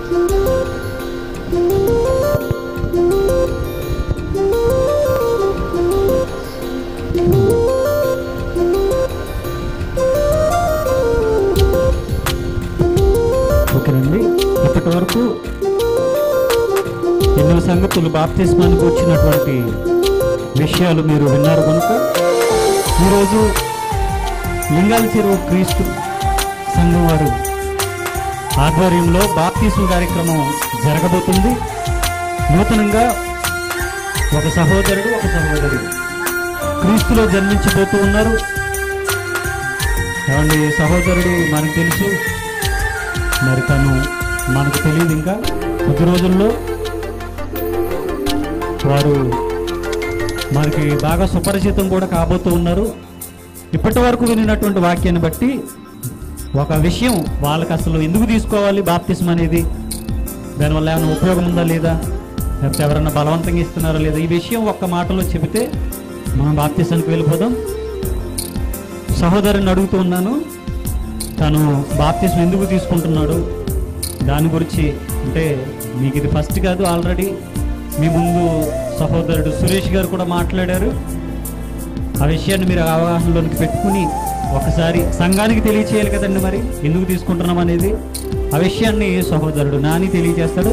ఓకేనండి ఇప్పటి వరకు ఎన్నో సంగతులు బాప్తిస్మానికి వచ్చినటువంటి విషయాలు మీరు విన్నారు కనుక ఈరోజు లింగాల చెరువు క్రీస్తు సంఘం వారు ఆధ్వర్యంలో బాప్తిస్మ కార్యక్రమం జరగబోతుంది నూతనంగా ఒక సహోదరుడు ఒక సహోదరి క్రీస్తులో జన్మించబోతూ ఉన్నారు ఏమండి సహోదరుడు మనకు తెలుసు మరి తను మనకు తెలియదు ఇంకా కొద్ది రోజుల్లో వారు మనకి బాగా సుపరిచితం కూడా కాబోతూ ఉన్నారు ఇప్పటి వరకు వినినటువంటి వాక్యాన్ని బట్టి ఒక విషయం వాళ్ళకి అసలు ఎందుకు తీసుకోవాలి బాప్తిసం అనేది దానివల్ల ఏమైనా ఉపయోగం ఉందా లేదా లేకపోతే ఎవరన్నా బలవంతంగా ఇస్తున్నారా లేదా ఈ విషయం ఒక్క మాటలో చెబితే మనం బాప్తిసానికి వెళ్ళిపోదాం సహోదరుని అడుగుతూ ఉన్నాను తను బాప్తిసం ఎందుకు తీసుకుంటున్నాడు దాని గురించి అంటే మీకు ఇది ఫస్ట్ కాదు ఆల్రెడీ మీ ముందు సహోదరుడు సురేష్ గారు కూడా మాట్లాడారు ఆ విషయాన్ని మీరు అవగాహనలోనికి పెట్టుకుని ఒకసారి సంఘానికి తెలియచేయాలి కదండి మరి ఎందుకు తీసుకుంటున్నాం అనేది ఆ విషయాన్ని సహోదరుడు నాని తెలియజేస్తాడు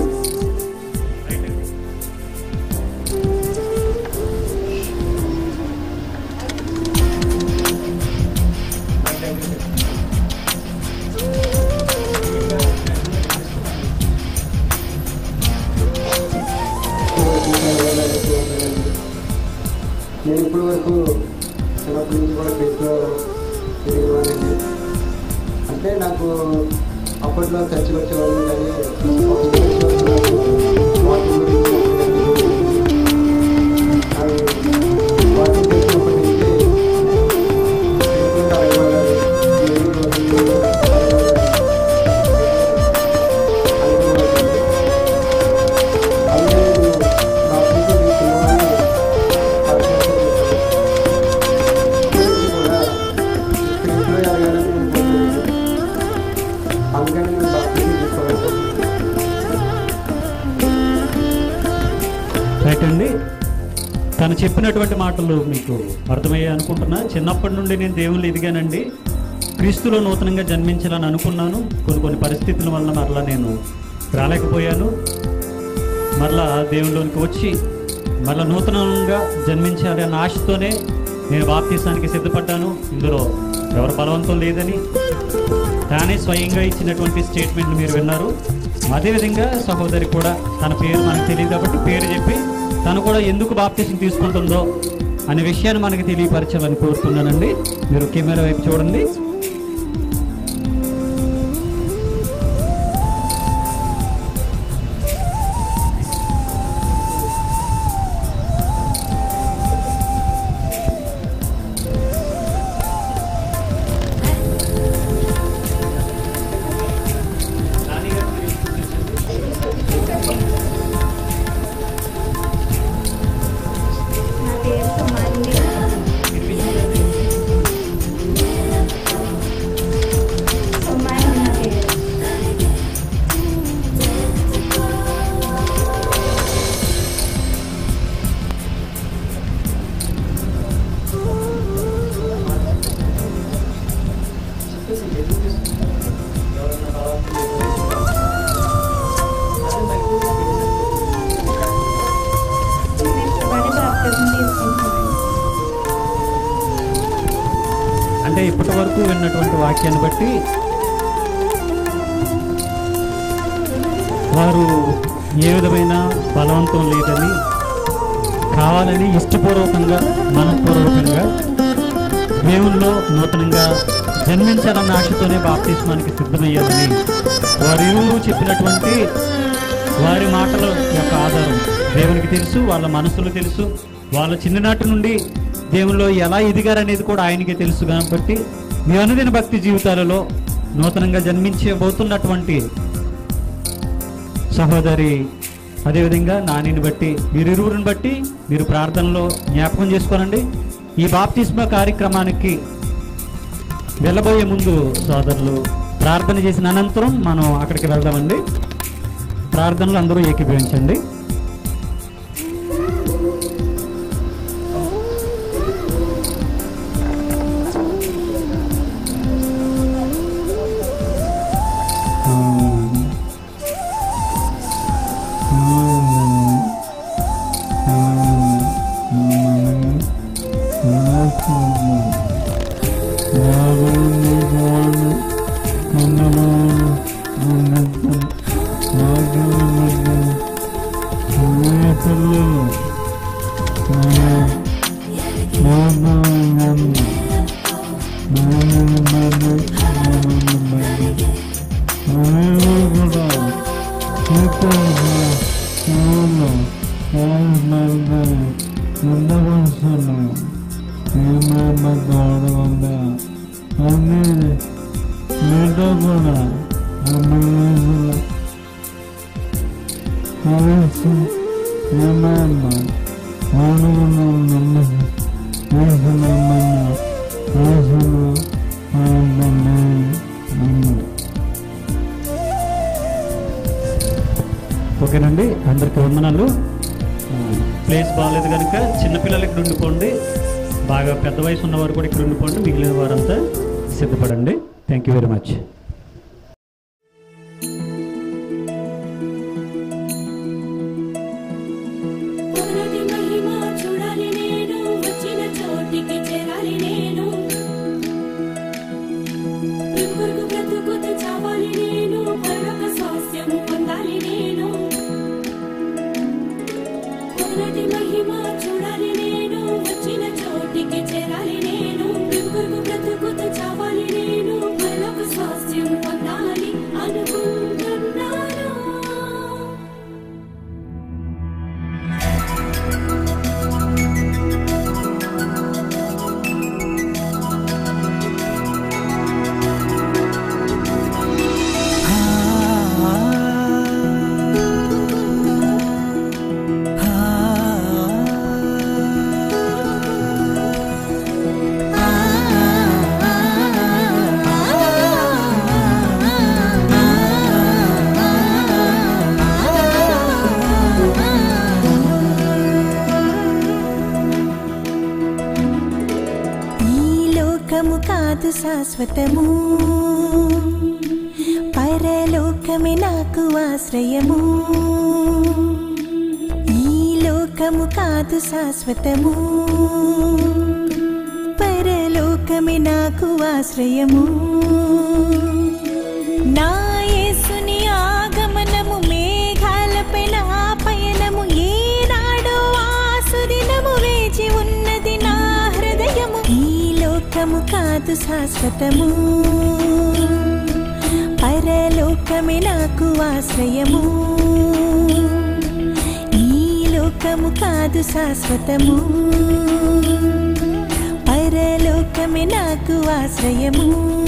నేను ఇప్పటి వరకు చిన్నప్పటి నుంచి కూడా క్రీస్తులో తిరిగేవాడిని అంటే నాకు అప్పట్లో చర్చలు వచ్చేవాళ్ళు కానీ వాటి గురించి అది వాటి తెలిసినప్పటి నుంచి క్రీస్తులో అడగబడాలి. దేవుడు అందుకే నేను బాప్తిజం తీసుకున్నామని అందుకని నేను బాప్తిజం తీసుకోవాలి రైట్ అండి తను చెప్పినటువంటి మాటలు మీకు అర్థమయ్యాయి అనుకుంటున్నా చిన్నప్పటి నుండి నేను దేవుళ్ళు ఎదిగానండి క్రీస్తులో నూతనంగా జన్మించాలని అనుకున్నాను కొన్ని కొన్ని పరిస్థితుల వల్ల మరలా నేను రాలేకపోయాను మరలా దేవుళ్ళలోనికి వచ్చి మరలా నూతనంగా జన్మించాలి అన్న ఆశతోనే నేను బాప్తీసానికి సిద్ధపడ్డాను ఇందులో ఎవరు బలవంతం లేదని తానే స్వయంగా ఇచ్చినటువంటి స్టేట్మెంట్లు మీరు విన్నారు అదేవిధంగా సహోదరి కూడా తన పేరు మనకు తెలియదు కాబట్టి పేరు చెప్పి తను కూడా ఎందుకు బాప్తీసం తీసుకుంటుందో అనే విషయాన్ని మనకి తెలియపరచాలని కోరుతున్నానండి మీరు కెమెరా వైపు చూడండి నా పేరు సుమాంగి సుమాంగి నా పేరు నేను ఇష్టపడి బాప్తిజం తీసుకుంటున్నాను అంటే ఇప్పటి వరకు విన్నటువంటి వాక్యాన్ని బట్టి వారు ఏ విధమైన బలవంతం లేదని కావాలని ఇష్టపూర్వకంగా మనపూర్వకంగా దేవుల్లో నూతనంగా జన్మించాలన్న ఆశతోనే బాప్తిస్మానికి సిద్ధమయ్యారని వారు ఇరువురు చెప్పినటువంటి వారి మాటల యొక్క ఆధారం దేవునికి తెలుసు వాళ్ళ మనసులు తెలుసు వాళ్ళ చిన్ననాటి నుండి దేవుల్లో ఎలా ఎదిగారనేది కూడా ఆయనకే తెలుసు కాబట్టి మీ అనుదిన భక్తి జీవితాలలో నూతనంగా జన్మించబోతున్నటువంటి సహోదరి అదేవిధంగా నానిని బట్టి మీరు ఇరువురిని బట్టి మీరు ప్రార్థనలో జ్ఞాపకం చేసుకోనండి ఈ బాప్తిస్మ కార్యక్రమానికి వెళ్ళబోయే ముందు సోదరులు ప్రార్థన చేసిన అనంతరం మనం అక్కడికి వెళ్దామండి ప్రార్థనలు అందరూ ఏకీభవించండి ఓకేనండి అందరికి వందనాలు ప్లేస్ బాగాలేదు కనుక చిన్నపిల్లలు ఇక్కడ ఉండిపోండి బాగా పెద్ద వయసు ఉన్నవారు కూడా ఇక్కడ ఉండిపోండి మిగిలిన వారంతా సిద్ధపడండి థ్యాంక్ యూ వెరీ మచ్ ఒకటి మహిమ చూడాలి నేను వచ్చిన చోటికి చేరాలి నేను ఇంకొరకు బ్రతుకుతూ చావాలి నేను పరలోక స్వాస్థ్యం పొందాలి నేను ఒకటి మహిమ చూడాలి నేను వచ్చిన చోటికి చేరాలి నేను ఇంకొరకు బ్రతుకుతూ చావాలి నేను పరలోక స్వాస్థ్యం పొందాలి అనుకుంటున్నాను ఈ లోకము కాదు శాశ్వతము పరలోకమే నాకు ఆశ్రయము ఈ లోకము కాదు శాశ్వతము పరలోకమే నాకు ఆశ్రయము నా యేసుని ఆగమనము మేఘాలపై నా పయనము ఏనాడో ఆసుదినము వేచి ఉన్నది నా హృదయము ఈ లోకము కాదు శాశ్వతము పరలోకమే నాకు ఆశ్రయము ఈ లోకము కాదు శాశ్వతము పరలోకమే నాకు ఆశ్రయము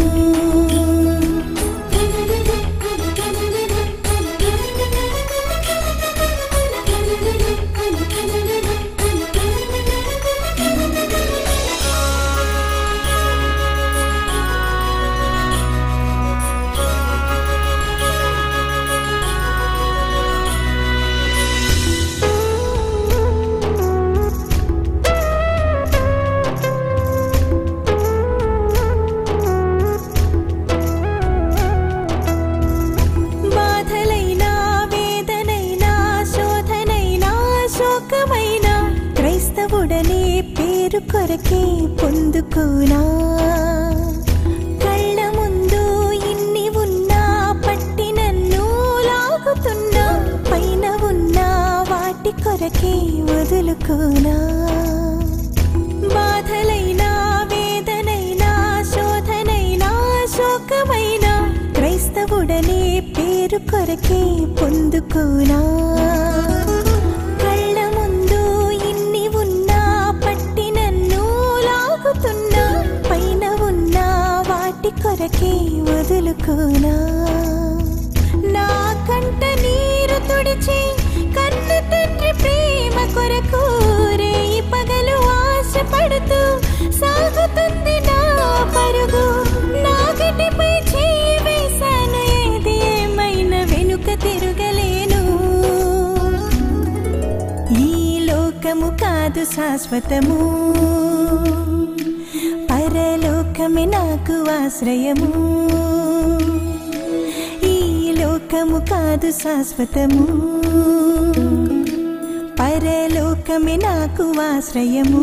బాధలైనా వేదనైనా శోధనైనా శోకమైనా క్రైస్తవుడనే పేరు కొరకే పొందుకోనా కళ్ళ ముందు ఇన్ని ఉన్నా పట్టి నన్ను లాగుతున్నా పైన ఉన్న వాటి కొరకే వదులుకోనా బాధలైనా వేదనైనా శోధనైనా శోకమైనా క్రైస్తవుడనే పేరు కొరకే పొందుకోనా కళ్ళ ముందు ఇన్ని ఉన్నా పట్టి నన్ను లాగుతున్నా పైన ఉన్న వాటి కొరకే వదులుకోనా నా కంట నీరు తుడిచి కన్ను తండ్రి ప్రేమ కొరకు రేయి పగలు ఆశపడుతూ సాగుతుంది నా పరుగు నా గటిపై చేయి వేశాను ఏది ఏమైనా వెనుక తిరగలేను శాశ్వతము పరలోకమే నాకు ఆశ్రయము ఈ లోకము కాదు శాశ్వతము పరలోకమే నాకు ఆశ్రయము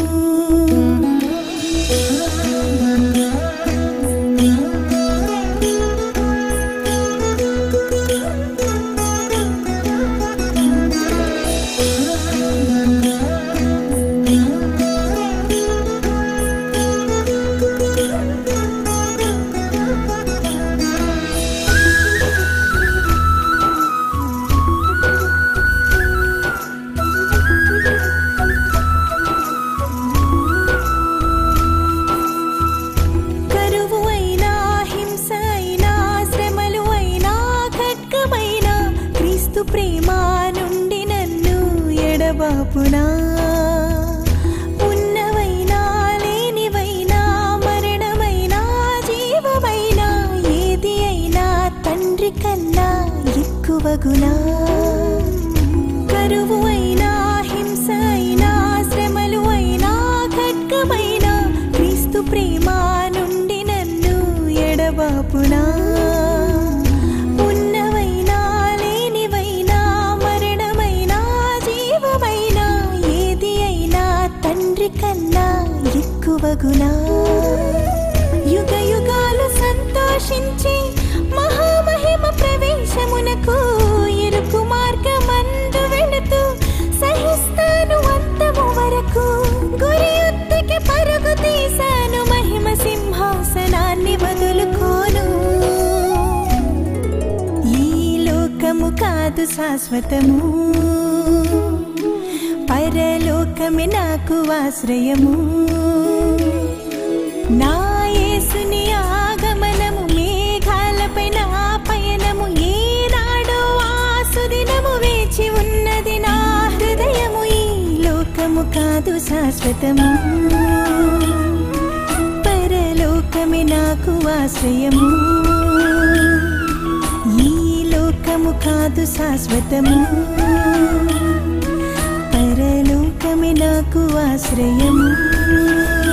కరువు అయినా హింస అయినా శ్రమలు అయినా ఖడ్గమైనా క్రీస్తు ప్రేమ నుండి నన్ను ఎడబాపునా ఉన్నవైనా లేనివైనా మరణమైనా జీవమైనా ఏది అయినా తండ్రి కన్నా ఎక్కువగునా కరువు అయినా హింస అయినా శ్రమలు అయినా ఖడ్గమైనా క్రీస్తు ప్రేమ నుండి నన్ను ఎడబాపునా ఉన్నవైనా లేనివైనా మరణమైనా జీవమైనా ఏది అయినా తండ్రి కన్నా ఎక్కువగునా యుగ యుగాలు సంతోషించి మహామహిమ ప్రవేశమునకు ఇరుకు మార్గమందు వెళుతూ సహిస్తాను అంతము వరకు గురి ఎత్తుకి పరుగు తీశాను మహిమ సింహాసనాన్ని వదులుకోను ఈ లోకము కాదు శాశ్వతము పరలోకమే నాకు ఆశ్రయము నా యేసుని ఆగమనము మేఘాలపై నా పయనము ఏనాడో ఆసుదినము వేచి ఉన్నది నా హృదయము ఈ లోకము కాదు శాశ్వతము పరలోకమే నాకు ఆశ్రయము ఈ లోకము కాదు శాశ్వతము పరలోకమే నాకు ఆశ్రయము